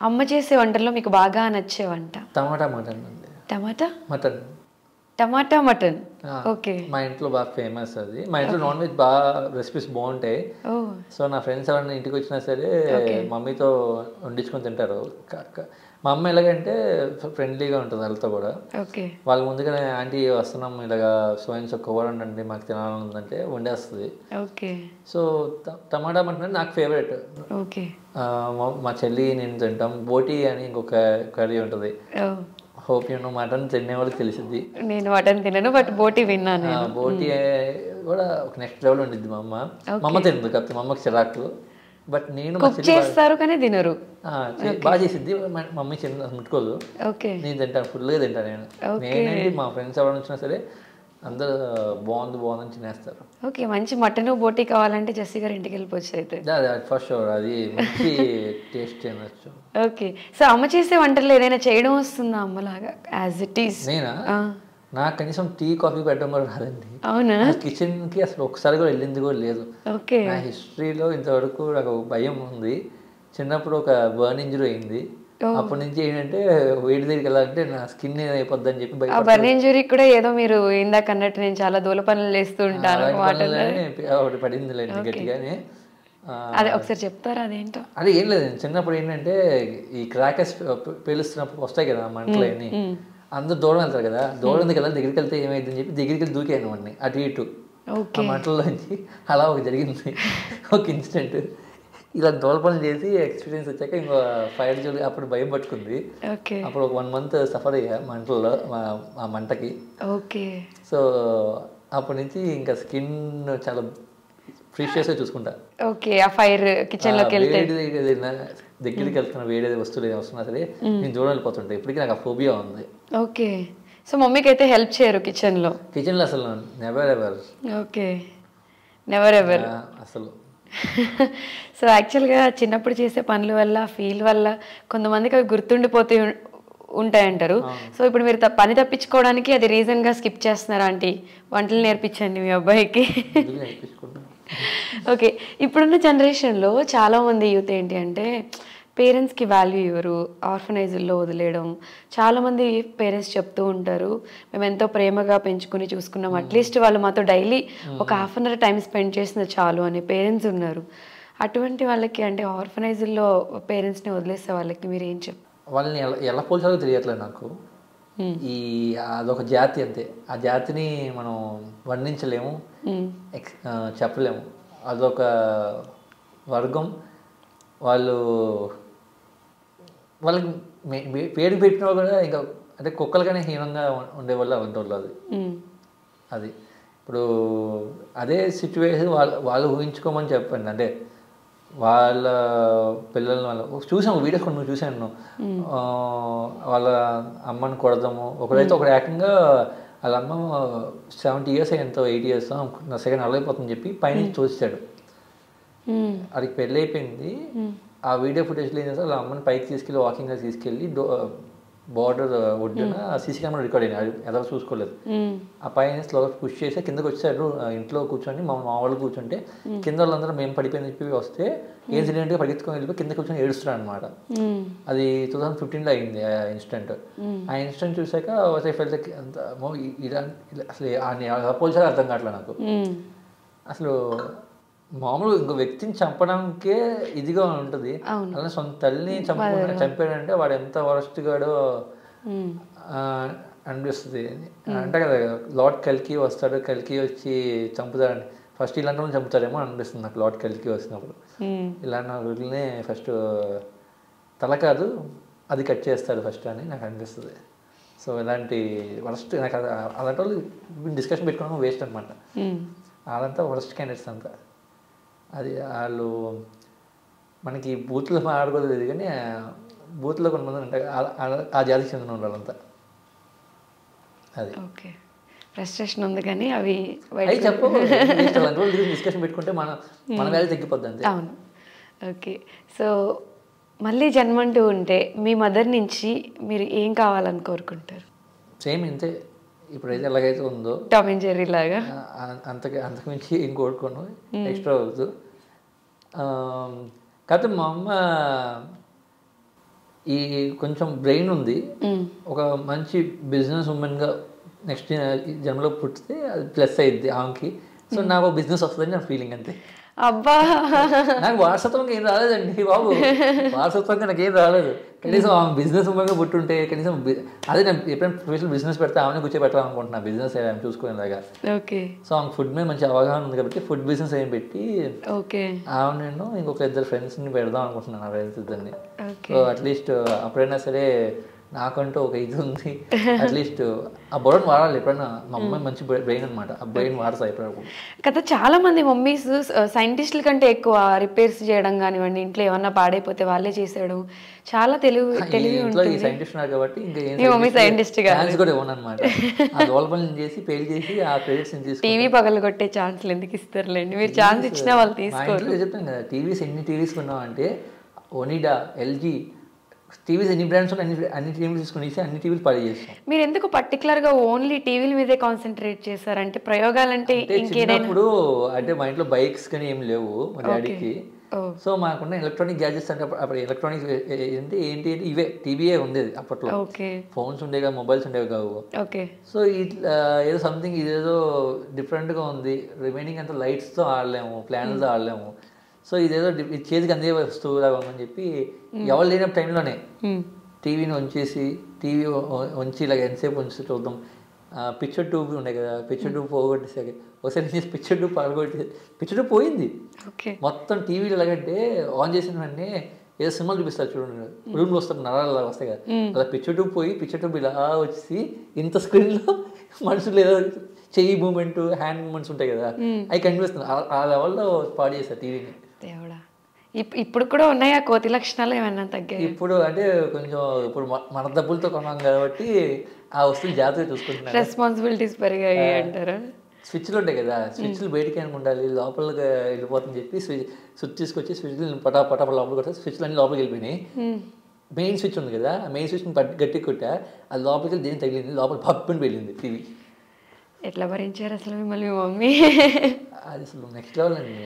అమ్మ చేసే వంటల్లో మీకు బాగా నచ్చే వంట టమాటా మటన్ అండి టమాటా మటన్ టమాటా మటన్ ఆ, ఓకే మా ఇంట్లో బాగా ఫేమస్ అది మా ఇంట్లో నాన్ వెజ్ బాగా రెసిపీస్ బాగుంటాయి ఓ సో నా ఫ్రెండ్స్ ఎవరైనా ఇంటికి వచ్చినా సరే మమ్మీతో వండించుకొని తింటారు క- క- మా అమ్మ ఎలాగంటే ఫ్రెండ్లీగా ఉంటుంది వాళ్ళతో కూడా ఓకే వాళ్ళ ముందుగానే ఆంటీ వస్తున్నాం ఇలాగా సోయిన్స్ ఒక కూర వండండి మాకు తినాలని ఉందంటే వండేస్తుంది ఓకే సో ట- టమాటా మటన్ నాకు ఫేవరెట్ ఓకే మా చెల్లి నేను తింటాం బోటీ అని ఇంకొక కర్రీ ఉంటుంది oh hope you know mutton తినే వాళ్ళకి తెలిసింది నేను మటన్ తినను బట్ బోటి విన్నాను ఆ, బోటి కూడా ఒక నెక్స్ట్ లెవెల్ ఉండిద్ది మా అమ్మ మా అమ్మ తినదు కాకపోతే మా అమ్మకి చిరాకు బట్ నేను మా కుక్ చేస్తారు కానీ తినరు ఆ, చే- బాగా చేసిద్ది మా మా మమ్మీ చిన్న ముట్టుకోదు ఓకే నేను తింటాను ఫుల్గా తింటాను నేను నేనేంటి మా ఫ్రెండ్స్ ఎవరైనా వచ్చినా సరే అందరూ బాగుంది బాగుందని తినేస్తారు ఓకే మంచి మటన్ బోటి కావాలంటే జస్సీ గారి ఇంటికి వెళ్ళిపోవచ్చు అయితే ఫస్ట్ షూర్ అది మంచి టేస్ట్ తినచ్చు ఓకే సో అమ్మ చేసే వంటల్లో ఏదైనా చేయడం వస్తుందా అమ్మలాగా యాజ్ ఇట్ ఈస్ నేనా నాకు కనీసం టీ కాఫీ పెట్టడం కూడా రాదండి అవునా కిచెన్కి అసలు ఒకసారి కూడా వెళ్ళింది కూడా లేదు ఓకే నా హిస్టరీలో ఇంతవరకు నాకు ఒక భయం ఉంది చిన్నప్పుడు ఒక బర్న్ ఇంజరీ అయింది అప్పటి నుంచి ఏంటంటే వేడి దగ్గరికి వెళ్ళాలంటే నా స్కిన్ అయిపోద్ది అని చెప్పి ఆ భయ బర్న్ ఇంజురీ కూడా ఏదో మీరు ఇందాక అన్నట్టు నేను చాలా దూల పనులు చేస్తూ ఉంటాను అలాంటి వాటర్ పనులనే ఒకటి పడింది లేండి గట్టిగానే ఆ, అదే ఒకసారి చెప్తారా అదేంటో అదే ఏం లేదు చిన్నప్పుడు ఏంటంటే ఈ క్రాకర్స్ పేలుస్తున్నప్పుడు వస్తాయి కదా మంటలు అన్ని అందరూ దూరం వెళ్తారు కదా దూరం దగ్గర దగ్గరికి వెళ్తే ఏమైంది అని చెప్పి దగ్గరికి వెళ్ళి దూకాను వాడిని అటు ఇటు ఓకే ఆ మంటల్లోంచి అలా ఒక జరిగింది ఒక ఇన్సిడెంట్ ఇలా దోలపనులు చేసి ఎక్స్పీరియన్స్ వచ్చాక ఇంకో ఫైర్ జోలి అప్పుడు భయం పట్టుకుంది ఓకే అప్పుడు ఒక వన్ మంత్ సఫర్ అయ్యా మంటల్లో మా- ఆ మంటకి ఓకే సో అప్పటి నుంచి ఇంకా స్కిన్ చాలా ప్రీషియస్గా చూసుకుంటా ఓకే ఆ ఫైర్ కిచెన్ లోకి వెళ్తే వేడి ఏదైనా దగ్గరికి వెళ్తున్న వేడి వస్తువులు ఏదైనా వస్తున్నా సరే నేను దూరం వెళ్ళిపోతుంటాయి ఇప్పటికీ నాకు ఆ ఫోబియా ఉంది ఓకే సో మమ్మీకి అయితే హెల్ప్ చేయరు కిచెన్ లో కిచెన్లో అసలు never ever okay never ever అసలు సో యాక్చువల్గా చిన్నప్పుడు చేసే పనుల వల్ల ఫీల్ వల్ల కొంతమందికి అవి గుర్తుండిపోతూ ఉం- ఉంటాయంటారు సో ఇప్పుడు మీరు త- పని తప్పించుకోవడానికి అది రీజన్గా స్కిప్ చేస్తున్నారా ఆంటీ వంటలు నేర్పించండి మీ అబ్బాయికి ఎందుకు నేర్పించుకుంటాను ఓకే ఇప్పుడున్న జనరేషన్లో చాలామంది యూత్ ఏంటి అంటే పేరెంట్స్కి వాల్యూ ఇవ్వరు ఆర్ఫనైజుల్లో వదిలేయడం చాలామంది పేరెంట్స్ చెప్తూ ఉంటారు మేము ఎంతో ప్రేమగా పెంచుకుని చూసుకున్నాం అట్లీస్ట్ వాళ్ళు మాతో డైలీ ఒక half an hour time spend చేసిన చాలు అనే పేరెంట్స్ ఉన్నారు అటువంటి వాళ్ళకి అంటే ఆర్ఫనైజుల్లో పేరెంట్స్ని వదిలేసే వాళ్ళకి మీరు ఏం చెప్ వాళ్ళని ఎలా ఎలా పోల్చాలో తెలియట్లేదు నాకు ఈ అదొక జాతి అంతే ఆ జాతిని మనం వర్ణించలేము ఎక్స్ ఆ, చెప్పలేము అదొక వర్గం వాళ్ళు వాళ్ళకి మే- మే- పేరు పెట్టినా కూడా ఇంకా అంటే కుక్కలకనే హీనంగా ఉం- ఉండేవాళ్ళు అలాంటి వాళ్ళు అది అది ఇప్పుడు అదే సిచ్యువేషన్ వాళ్ళు వాళ్ళు ఊహించుకోమని చెప్పండి అంటే వాళ్ళ పిల్లల్ని వాళ్ళ చూసాము వీడియోస్ కొన్ని చూశాను ఆ, వాళ్ళ అమ్మని కొడదాము ఒకడైతే ఒకడు ఏకంగా వాళ్ళ అమ్మ సెవెంటీ ఇయర్స్ ఎంతో ఎయిటీ ఇయర్స్ నా సెకండ్ అలైపోతుందని చెప్పి పైన చూసాడు అది పెళ్ళి అయిపోయింది ఆ వీడియో ఫుటేజ్లో ఏం చేస్తే వాళ్ళ అమ్మని పైకి తీసుకెళ్ళి వాకింగ్గా తీసుకెళ్ళి డో బార్డర్ ఒడ్డున సీసీ కెమెరా రికార్డ్ అయింది అది ఎవరు చూసుకోలేదు ఆ పైన స్లోగా పుష్ చేసి కిందకి వచ్చారు ఆ ఇంట్లో కూర్చొని మా మా వాళ్ళు కూర్చుంటే కింద వాళ్ళందరూ మేము పడిపోయింది చెప్పి వస్తే ఇన్సిడెంట్గా పరిగెత్తుకొని వెళ్ళిపోయి కింద కూర్చొని ఏడుస్తున్నాడు అనమాట అది టూ థౌసండ్ ఫిఫ్టీన్లో అయింది ఆ ఇన్సిడెంట్ ఆ ఇన్సిడెంట్ చూసాక ఫెల్ట్ అంత మో ఇ- ఇలా ఇలా అసలు ఆయన ఎలా పోల్చాలో అర్థం కావట్లేదు నాకు అసలు మామూలు ఇంకో వ్యక్తిని చంపడానికే ఇదిగా ఉంటుంది అలా సొంత తల్లిని చంపకుండా చంపాడంటే వాడు ఎంత వరస్ట్ గాడో ఆ, అనిపిస్తుంది అంటే కదా లార్డ్ కల్కి వస్తాడు కల్కి వచ్చి చంపుతాడని ఫస్ట్ ఇలాంటి వాళ్ళని చంపుతాడేమో అనిపిస్తుంది నాకు లార్డ్ కల్కి వచ్చినప్పుడు ఇలాంటి వాళ్ళని ఫస్ట్ తల కాదు అది కట్ చేస్తాడు ఫస్ట్ అని నాకు అనిపిస్తుంది సో ఇలాంటి వరస్ట్ నాకు అది- అలాంటి వాళ్ళు డిస్కషన్ పెట్టుకోవడం వేస్ట్ అనమాట వాళ్ళంతా వరస్ట్ క్యాండిడేట్స్ అంతా అది వాళ్ళు మనకి బూత్లో మాట్లాడుకోలేదు తెలియదు కానీ ఆ బూత్లో కొంతమంది ఉంటారు ఆ- ఆ- ఆ జాతికి చెందిన వాళ్ళంతా అది ఓకే ఫ్రస్ట్రేషన్ ఉంది కానీ అవి అవి చెప్పు అలాంటి వాళ్ళు డిస్కషన్ పెట్టుకుంటే మన మన వాల్యూ తగ్గిపోద్ది అంతే అవును ఓకే సో మళ్ళీ జన్మంటూ ఉంటే మీ మదర్ నుంచి మీరు ఏం కావాలని కోరుకుంటారు సేమ్ ఇంతే ఇప్పుడైతే ఎలాగైతే ఉందో టామ్ అండ్ జెర్రీ లాగా ఆ, అంతకు అంతకుమించి ఏం కోరుకోను ఎక్స్ట్రా అవుతూ కాకపోతే మా అమ్మ ఈ కొంచెం బ్రెయిన్ ఉంది మ్మ్. ఒక మంచి బిజినెస్ ఉమెన్గా నెక్స్ట్ జన్మలో పుట్టితే అది ప్లస్ అయ్యిద్ది ఆమెకి సో నాకు బిజినెస్ వస్తుందని నా ఫీలింగ్ అంతే అబ్బా నాకు వారసత్వంగా ఏం రాలేదండి బాబు వారసత్వంగా నాకు ఏం రాలేదు కనీసం ఆమె బిజినెస్ ఉమెన్గా పుట్టుంటే కనీసం బి- అదే నేను ఎప్పుడైనా ప్రొఫెషనల్ బిజినెస్ పెడితే ఆమె కూర్చోబెట్టాలనుకుంటున్నా బిజినెస్ ఆమె చూసుకునేలాగా ఓకే సో ఆమె ఫుడ్ మీద మంచి అవగాహన ఉంది కాబట్టి ఫుడ్ బిజినెస్ ఏం పెట్టి ఓకే ఆమె నేను ఇంకొక ఇద్దరు ఫ్రెండ్స్ని పెడదాం అనుకుంటున్నాను ఆ ఫ్రెండ్స్ ఇద్దరిని ఓకే సో అట్లీస్ట్ అప్పుడైనా సరే నాకంటూ ఒక ఇది ఉంది అట్లీస్ట్ ఆ బుర్రను వాడాలి ఎప్పుడైనా మా అమ్మాయి మంచి బ్రెయిన్ అనమాట ఆ బ్రెయిన్ వాడతా ఎప్పుడప్పుడు కదా చాలా మంది మమ్మీస్ సైంటిస్టుల కంటే ఎక్కువ రిపేర్స్ చేయడం కానివ్వండి ఇంట్లో ఏమన్నా పాడైపోతే వాళ్ళే చేసేయడం చాలా తెలివి ఈ తెలివి ఇంట్లో ఈ ఉంటుంది సైంటిస్ట్ ఉన్నారు కాబట్టి ఇంకా ఏం మీ మమ్మీ scientist కాదు. ఛాన్స్ కూడా ఇవ్వను అనమాట ఆ లోపల పనులు చేసి పెళ్లి చేసి ఆ క్రెడిట్స్ తీసుకుని టీవీ పగలు కొట్టే ఛాన్స్లు ఎందుకు ఇస్తారులేండి మీరు ఛాన్స్ ఇచ్చినా వాళ్ళు మా తీసుకోరు ఇంట్లో చెప్తాను కదా టీవీస్ ఎన్ని టీవీస్ కొన్నామంటే ఒనిడా ఎల్జీ టీవీస్ ఎన్ని బ్రాండ్స్ ఉన్నాయి అన్ని అన్ని టీవీలు తీసుకుని అన్ని టీవీలు పడి చేస్తాం మీరు ఎందుకు పర్టికులర్ గా ఓన్లీ టీవీల మీదే కాన్సన్ట్రేట్ చేశారంటే ప్రయోగాలంటే అంటే ఇంకేదైనా చిన్నప్పుడు అంటే మా ఇంట్లో బైక్స్ కానీ ఏం లేవు మా డాడీకి ఓ సో మాకున్న ఎలక్ట్రానిక్ గ్యాజెట్స్ అంటే అప్పుడు- అప్పుడు ఎలక్ట్రానిక్స్ ఏంటి ఏంటి అంటే ఇవే టీవీయే ఉండేది అప్పట్లో ఓకే ఫోన్స్ ఉండేవి కావు మొబైల్స్ ఉండేవి కావు ఓకే సో ఇట్లా ఏదో సంథింగ్ ఇదేదో డిఫరెంట్గా ఉంది రిమైనింగ్ అంతా లైట్స్తో ఆడలేము ప్లాన్స్తో ఆడలేము సో ఇదేదో డి- ఇది చేతికి అందే వస్తువు లాగా ఉందని చెప్పి ఎవరు లేనప్పుడు టైంలోనే టీవీని ఉంచేసి టీవీ ఉంచి ఇలాగ ఎంతసేపు ఉంచి చూద్దాం పిక్చర్ ట్యూబ్ ఉండే కదా పిక్చర్ ట్యూబ్ పోగొట్టేసాక ఒకసారి చేసి పిక్చర్ ట్యూబ్ పగలగొట్టి పిక్చర్ ట్యూబ్ పోయింది ఓకే మొత్తం టీవీలో ఎలాగంటే ఆన్ చేసిన వెంటనే ఏదో సినిమాలు చూపిస్తారు చూడండి రూమ్లో వస్తారు నరాలు అలా వస్తాయి కదా అలా పిక్చర్ ట్యూబ్ పోయి పిక్చర్ ట్యూబ్ ఇలా వచ్చి ఇంత స్క్రీన్లో మనుషులు ఏదో చెయ్యి మూమెంట్ హ్యాండ్ మూమెంట్స్ ఉంటాయి కదా అవి కనిపిస్తుంది ఆ- ఆ లెవెల్లో పాడు చేస్తారు టీవీని దేవుడా ఇప్- ఇప్పుడు కూడా ఉన్నాయా కోతి లక్షణాలు ఏమైనా తగ్గాయి ఇప్పుడు అంటే కొంచెం ఇప్పుడు మ- మన డబ్బులతో కొన్నాం కాబట్టి ఆ వస్తువులు జాగ్రత్తగా చూసుకుంటున్నారు రెస్పాన్సిబిలిటీస్ పెరిగాయి అంటారా స్విచ్లు ఉంటాయి కదా స్విచ్లు బయటికి ఏమి ఉండాలి లోపలికి వెళ్ళిపోతుందని చెప్పి స్విచ్ స్విచ్ తీసుకొచ్చి స్విచ్లు పటా పటా లోపలికి కొట్టా స్విచ్లు అన్ని లోపలికి వెళ్ళిపోయినాయి మెయిన్ స్విచ్ ఉంది కదా ఆ మెయిన్ స్విచ్ని పట్టి గట్టి కొట్టా అది లోపలికి వెళ్ళి దేని తగిలింది లోపల పప్పుని వెళ్ళింది టీవీ ఎట్లా భరించారు అసలు మిమ్మల్ని మీ మమ్మీ అది అసలు నెక్స్ట్ లెవెల్ అండి